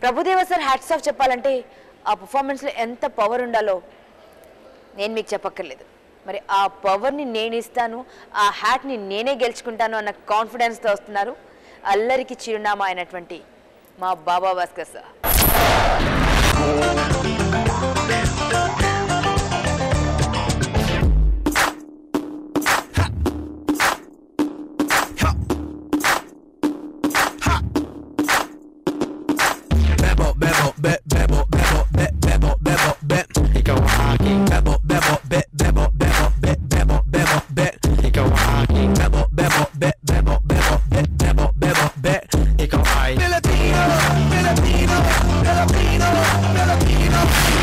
Prabhudeva sir hats off చెప్పాలంటే ఆ పర్ఫార్మెన్స్లో ఎంత పవర్ ఉండాలో నేను మీకు చెప్పక్కర్లేదు మరి ఆ పవర్ని నేను ఇస్తాను ఆ హ్యాట్ని నేనే గెలుచుకుంటాను అన్న కాన్ఫిడెన్స్తో వస్తున్నారు అల్లరికి చిరునామా అయినటువంటి మా Baba Bhaskar sir Bebo, bebo, be, bebo, bebo, be, bebo, bebo, be. Ikaw ang aking bebo, bebo, be, bebo, bebo, be, bebo, bebo, be. Ikaw ang aking bebo, bebo, be, bebo, bebo, be, bebo, bebo, be. Ikaw ay Filipino, Filipino, Filipino, Filipino.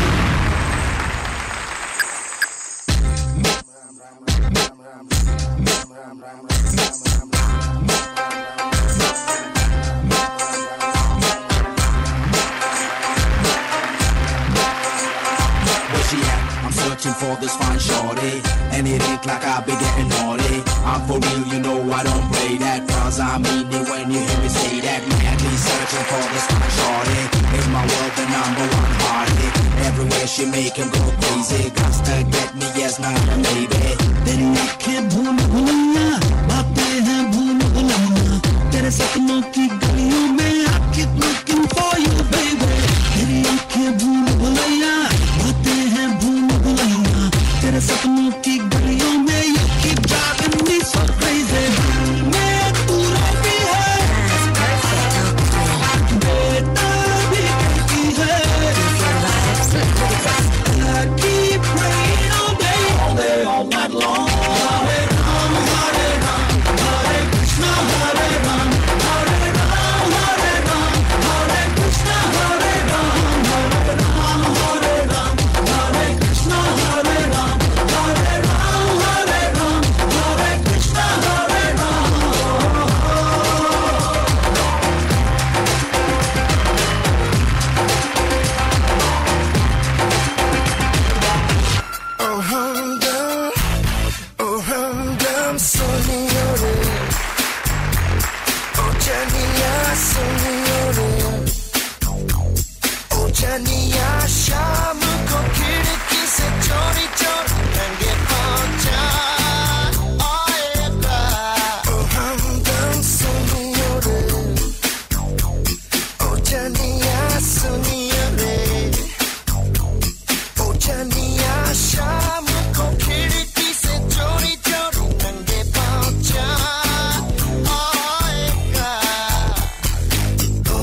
Where she at? I'm searching for this fine shorty And it ain't like I be getting naughty I'm for real, you know I don't play that Cause I mean it when you hear me say that Madly searching for this fine shorty In my world, the number one party Everywhere she make him go crazy Got to get me, yes, not a maybe तेरी आंखें भूल भुलैया बातें हैं भूल भुलैया तेरे सपनों की गलियों में I keep looking for you baby तेरी आंखें भूल भुलैया बातें हैं भूल भुलैया तेरे सपनों की गलियों में You keep driving me so crazy मैं पूरा भी है बेटा भी कहती है I keep praying all day all day all night long Hare Ram Hare Ram Hare Krishna Hare Ram Hare Ram Hare Ram Hare Krishna Hare Ram Hare Ram Hare Ram Hare Krishna Hare Ram Hare Ram Hare Ram Hare Krishna Hare Ram Oh humdum, oh humdum, sognore. Oh Jania, sognore. Oh Jania, sham ko खिड़की से चोरी चोरी नंगे पहुंचा आएगा Oh humdum, sognore. Oh Jania, sognore. ओ जनिया शाम को खिड़की से चोरी चोरी नंगे पाँव जा आएगा ओ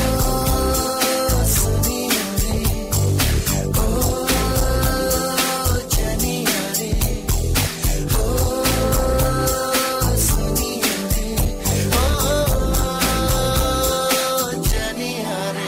सुनिया रे ओ जनिया रे ओ सुनिया रे ओ जनिया रे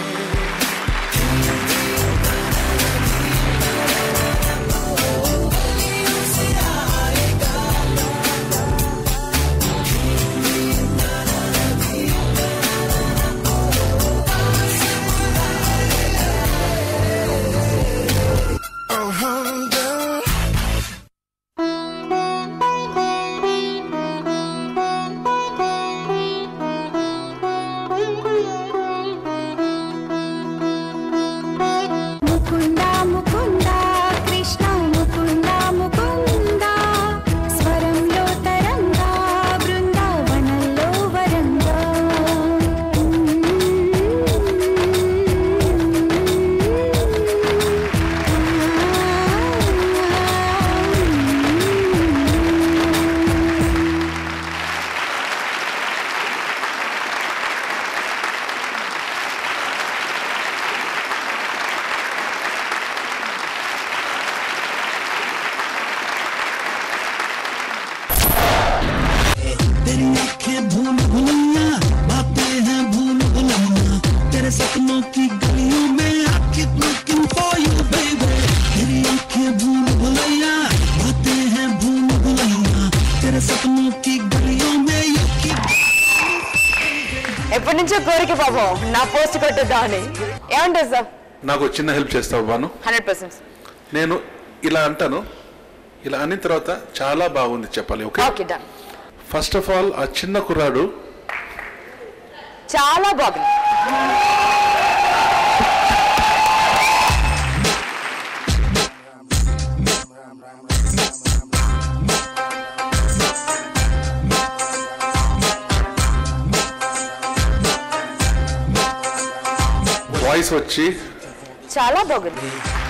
Oh, humdum. ముకుంద ముకుంద కృష్ణ ముకుంద ముకుంద స్వరంలో తరంగా బృందావనంలో వరంగా तेरी आंखें भूल भुलैया बातें हैं भूल भुलैया तेरे सपनों की गलियों में I keep looking for you baby तेरी आंखें भूल भुलैया बातें हैं भूल भुलैया तेरे सपनों की गलियों में You keep ఎప్పటి నుంచో కోరిక పాపం నా పోస్ట్ కొట్టద్దామని ఏమంటారు సార్ నాకు చిన్న హెల్ప్ చేస్తావు బాను హండ్రెడ్ పర్సెంట్ నేను ఇలా అంటాను ఇలా అన్న తర్వాత చాలా బాగుంది చెప్పాలి okay okay done first of all ఆ చిన్న కుర్రాడు చాలా బాగుంది వాయిస్ వచ్చి చాలా బాగుంది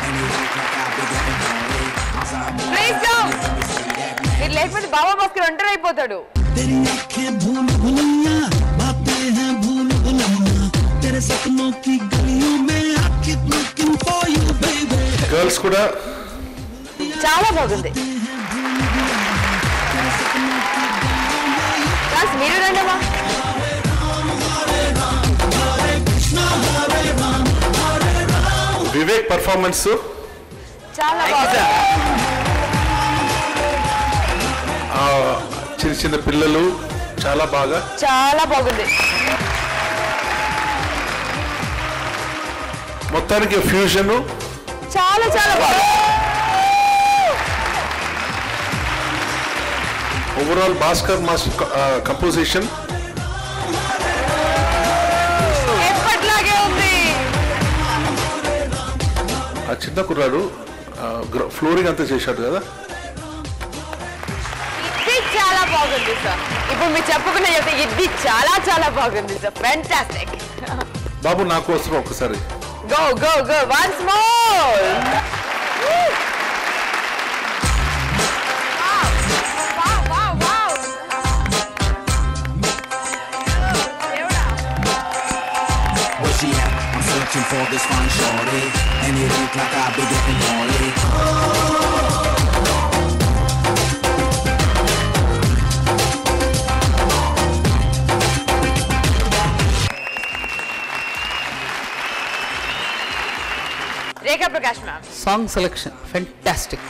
Please don't. మీరు లేకపోతే బాబా భాస్కర్ ఒంటరి అయిపోతాడు तेरी आंखें भूल भुलैया बातें हैं भूल भुलैया तेरे सपनों की गलियों में I keep looking for you baby girls కూడా చాలా బాగుంది Guys, మీరు రండమ్మా వివేక్ పర్ఫార్మెన్స్ చాలా బాగుంది చిన్న చిన్న పిల్లలు చాలా బాగా చాలా బాగుంది మొత్తానికి ఫ్యూజన్ చాలా చాలా బాగుంది ఓవరాల్ భాస్కర్ మాస్టర్ కంపోజిషన్ ఎప్పట్లాగే ఉంది ఆ చిన్న కుర్రాడు ఫ్లోరింగ్ అంతా చేశాడు కదా ఇది చాలా బాగుంది సార్ ఇప్పుడు మీరు చెప్పుకున్న చెప్తే ఇది చాలా చాలా బాగుంది సార్ ఫెంటాస్టిక్ బాబు నా కోసం ఒకసారి go go go once more Where she at? I'm searching for this fine shorty, and it ain't like I've been getting naughty. Rekha Prakash ma'am song selection fantastic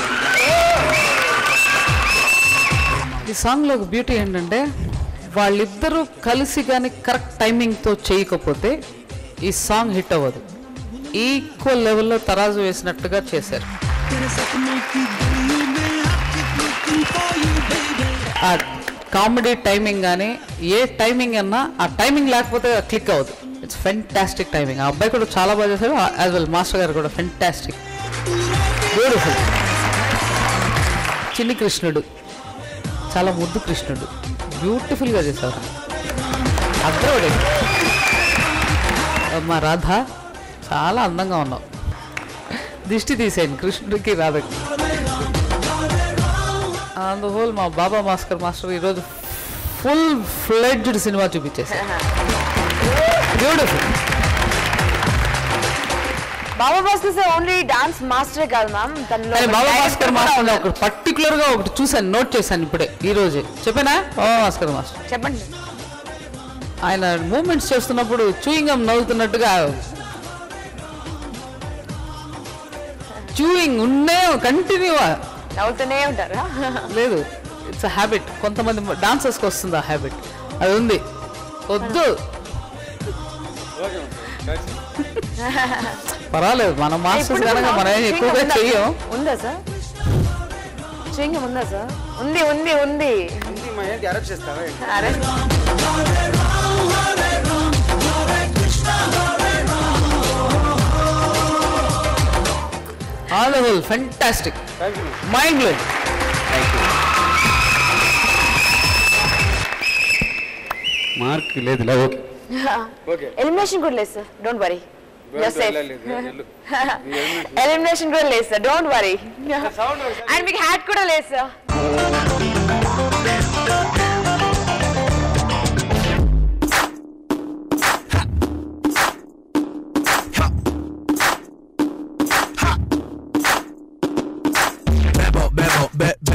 ఈ సాంగ్లో ఒక బ్యూటీ ఏంటంటే వాళ్ళిద్దరూ కలిసి కానీ కరెక్ట్ టైమింగ్తో చేయకపోతే ఈ సాంగ్ హిట్ అవ్వదు ఈక్వల్ లెవెల్లో తరాజు వేసినట్టుగా చేశారు तेरे सपनों की गलियों में I keep looking for you baby ఆ కామెడీ టైమింగ్ కానీ ఏ టైమింగ్ అన్నా ఆ టైమింగ్ లేకపోతే క్లిక్ అవ్వదు ఇట్స్ ఫెంటాస్టిక్ టైమింగ్ ఆ అబ్బాయి కూడా చాలా బాగా చేశారు యాజ్ వెల్ మాస్టర్ గారు కూడా ఫెంటాస్టిక్ బ్యూటిఫుల్ చిన్ని కృష్ణుడు చాలా ముద్దు కృష్ణుడు బ్యూటిఫుల్గా చేశారు అద్రోడే మా రాధ చాలా అందంగా ఉన్నావు దిష్టి తీసేయండి కృష్ణుడికి రాధకి ఆన్ ద హోల్ మా బాబా మాస్కర్ మాస్టర్ ఈరోజు ఫుల్ ఫ్లెడ్జ్డ్ సినిమా చూపించేశారు beautiful Baba Bhaskar sir only dance మాస్టరే కాదు మ్యామ్ తనలో కానీ ఒక బాబా director భాస్కర్ కూడా మాస్టర్ ఉన్నారు. ఒకటి పర్టికులర్ గా ఒకటి చూసాను నోట్ చేశాను ఇప్పుడే ఈ రోజే చెప్పానా బాబా భాస్కర్ మాస్టర్ చెప్పండి ఆయన మూమెంట్స్ చేస్తున్నప్పుడు చూయింగ్ గమ్ నవ్వుతున్నట్టుగా చూయింగ్ ఉన్నే కంటిన్యూ నవ్వుతూనే ఉంటారా లేదు ఇట్స్ హ్యాబిట్ కొంతమంది డాన్సర్స్కి వస్తుంది ఆ హ్యాబిట్ అది ఉంది వద్దు పర్వాలేదు మన మాస్టర్స్ ఇప్పుడు కనుక మనం ఏం chewing ఎక్కువగా gum ఉందా? చెయ్యం ఉందా సార్ చూయింగ్ ఉందా సార్ ఉంది ఉంది ఉంది అరే all whole fantastic mind blowing mark లేదు ఓకే ఎలిమినేషన్ కూడా లేదు సార్ డోంట్ వరీ ఎలిమినేషన్ కూడా లేదు సార్ డోంట్ వరీ అండ్ మీకు హ్యాట్ కూడా లేదు సార్ Bebo, bebo, be,